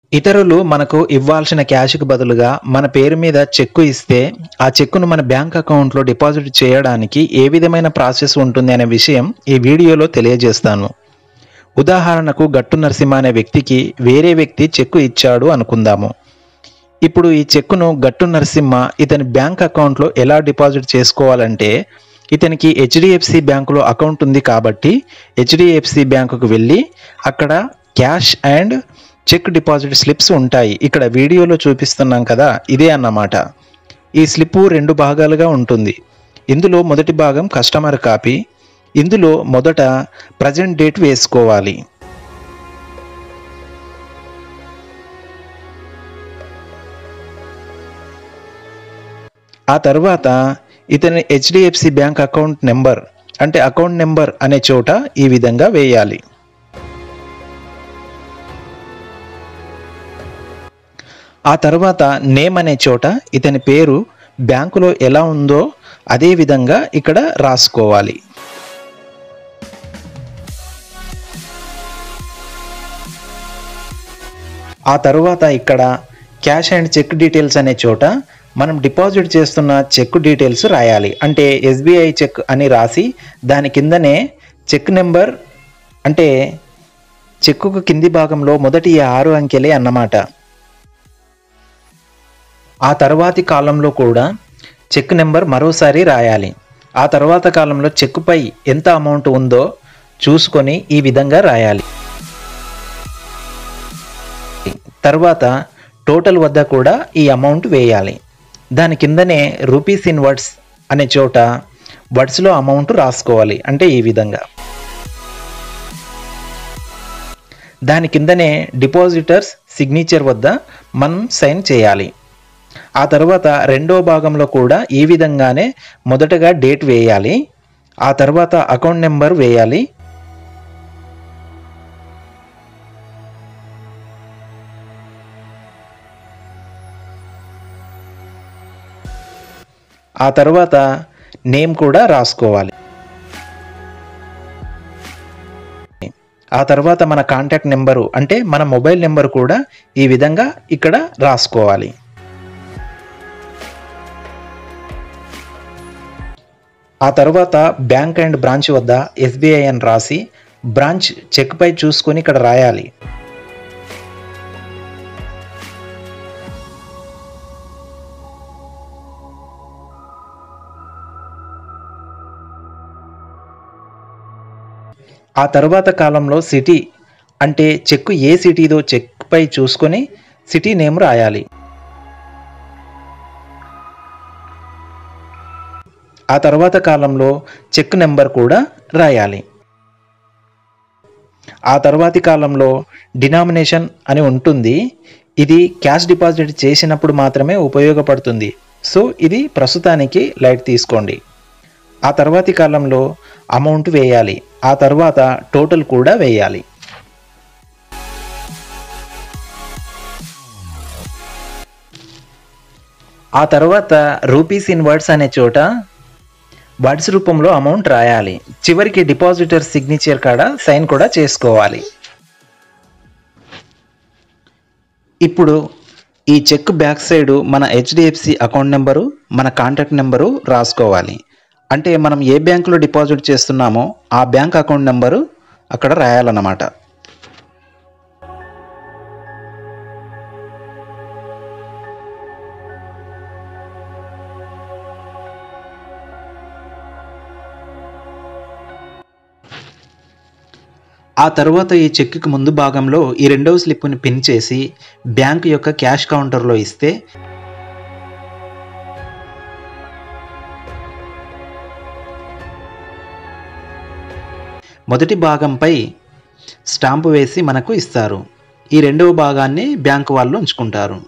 ఇతరులు మనకు ఇవ్వాల్సిన క్యాష్కి బదులుగా మన పేరు మీద చెక్కు ఇస్తే ఆ చెక్కును మన బ్యాంక్ అకౌంట్లో డిపాజిట్ చేయడానికి ఏ విధమైన ప్రాసెస్ ఉంటుంది అనే విషయం ఈ వీడియోలో తెలియజేస్తాను ఉదాహరణకు గట్టు నరసింహ అనే వ్యక్తికి వేరే వ్యక్తి చెక్కు ఇచ్చాడు అనుకుందాము ఇప్పుడు ఈ చెక్కును గట్టు నరసింహ ఇతని బ్యాంక్ అకౌంట్లో ఎలా డిపాజిట్ చేసుకోవాలంటే ఇతనికి హెచ్డిఎఫ్సి బ్యాంకులో అకౌంట్ ఉంది కాబట్టి హెచ్డిఎఫ్సి బ్యాంకుకు వెళ్ళి అక్కడ cash and cheque deposit slips ఉంటాయి ఇక్కడ వీడియోలో చూపిస్తున్నాం కదా ఇదే అన్నమాట ఈ స్లిప్ రెండు భాగాలుగా ఉంటుంది ఇందులో మొదటి భాగం కస్టమర్ కాపీ ఇందులో మొదట ప్రజెంట్ డేట్ వేసుకోవాలి ఆ తర్వాత ఇతని హెచ్డిఎఫ్సి బ్యాంక్ అకౌంట్ నెంబర్ అంటే అకౌంట్ నెంబర్ అనే చోట ఈ విధంగా వేయాలి ఆ తర్వాత నేమ్ అనే చోట ఇతని పేరు బ్యాంకులో ఎలా ఉందో అదే విధంగా ఇక్కడ రాసుకోవాలి ఆ తర్వాత ఇక్కడ క్యాష్ అండ్ చెక్ డీటెయిల్స్ అనే చోట మనం డిపాజిట్ చేస్తున్న చెక్ డీటెయిల్స్ రాయాలి అంటే ఎస్బీఐ చెక్ అని రాసి దాని కిందనే చెక్ నెంబర్ అంటే చెక్కుకు కింది భాగంలో మొదటి ఆరు అంకెలే అన్నమాట ఆ తర్వాతి కాలంలో కూడా చెక్ నెంబర్ మరోసారి రాయాలి ఆ తర్వాత కాలంలో చెక్కుపై ఎంత అమౌంట్ ఉందో చూసుకొని ఈ విధంగా రాయాలి తర్వాత టోటల్ వద్ద కూడా ఈ అమౌంట్ వేయాలి దాని కిందనే రూపీస్ ఇన్ వర్డ్స్ అనే చోట వర్డ్స్లో అమౌంట్ రాసుకోవాలి అంటే ఈ విధంగా దాని కిందనే డిపాజిటర్స్ సిగ్నేచర్ వద్ద మనం సైన్ చేయాలి ఆ తర్వాత రెండో భాగంలో కూడా ఈ విధంగానే మొదటగా డేట్ వేయాలి ఆ తర్వాత అకౌంట్ నెంబర్ వేయాలి ఆ తర్వాత నేమ్ కూడా రాసుకోవాలి ఆ తర్వాత మన కాంటాక్ట్ నెంబరు అంటే మన మొబైల్ నెంబర్ కూడా ఈ విధంగా ఇక్కడ రాసుకోవాలి ఆ తర్వాత బ్యాంక్ అండ్ బ్రాంచ్ వద్ద ఎస్బీఐ అని రాసి బ్రాంచ్ చెక్ పై చూసుకొని ఇక్కడ రాయాలి ఆ తర్వాత కాలంలో సిటీ అంటే చెక్ ఏ సిటీదో చెక్ పై చూసుకొని సిటీ నేమ్ రాయాలి ఆ తర్వాత కాలంలో చెక్ నెంబర్ కూడా రాయాలి ఆ తర్వాతి కాలంలో డినామినేషన్ అని ఉంటుంది ఇది క్యాష్ డిపాజిట్ చేసినప్పుడు మాత్రమే ఉపయోగపడుతుంది సో ఇది ప్రస్తుతానికి లైట్ తీసుకోండి ఆ తర్వాతి కాలంలో అమౌంట్ వేయాలి ఆ తర్వాత టోటల్ కూడా వేయాలి ఆ తర్వాత రూపీస్ ఇన్ వర్డ్స్ అనే చోట వర్డ్స్ రూపంలో అమౌంట్ రాయాలి చివరికి డిపాజిటర్ సిగ్నేచర్ కాడ సైన్ కూడా చేసుకోవాలి ఇప్పుడు ఈ చెక్ బ్యాక్ సైడ్ మన హెచ్డిఎఫ్సి అకౌంట్ నెంబరు మన కాంటాక్ట్ నెంబరు రాసుకోవాలి అంటే మనం ఏ బ్యాంకులో డిపాజిట్ చేస్తున్నామో ఆ బ్యాంక్ అకౌంట్ నెంబరు అక్కడ రాయాలన్నమాట ఆ తర్వాత ఈ చెక్కి ముందు భాగంలో ఈ రెండవ స్లిప్ని పిన్ చేసి బ్యాంక్ యొక్క క్యాష్ కౌంటర్లో ఇస్తే మొదటి భాగంపై స్టాంపు వేసి మనకు ఇస్తారు ఈ రెండవ భాగాన్ని బ్యాంకు వాళ్ళు ఉంచుకుంటారు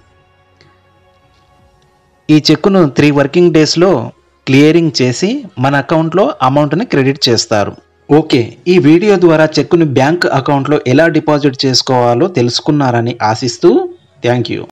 ఈ చెక్కును త్రీ వర్కింగ్ డేస్లో క్లియరింగ్ చేసి మన అకౌంట్లో అమౌంట్ని క్రెడిట్ చేస్తారు ఓకే ఈ వీడియో ద్వారా చెక్కును బ్యాంక్ అకౌంట్లో ఎలా డిపాజిట్ చేసుకోవాలో తెలుసుకున్నారని ఆశిస్తూ థ్యాంక్ యూ